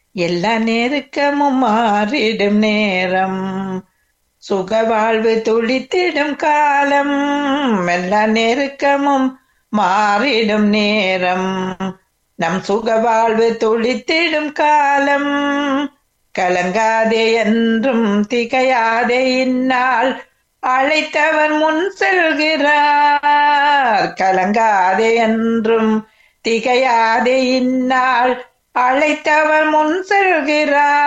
எல்லா நெருக்கமும் மாறிடும் நேரம் சுக வாழ்வு துளித்திடும் காலம் எல்லா நெருக்கமும் மாறிடும் நேரம் நம் சுக வாழ்வு துளித்திடும் காலம் கலங்காதே என்றும் திகையாதே இந்நாள் அழைத்தவர் முன் செல்கிறார் கலங்காதே என்றும் திகையாதே இந்நாள் அழைத்தவர் முன் செல்கிறார்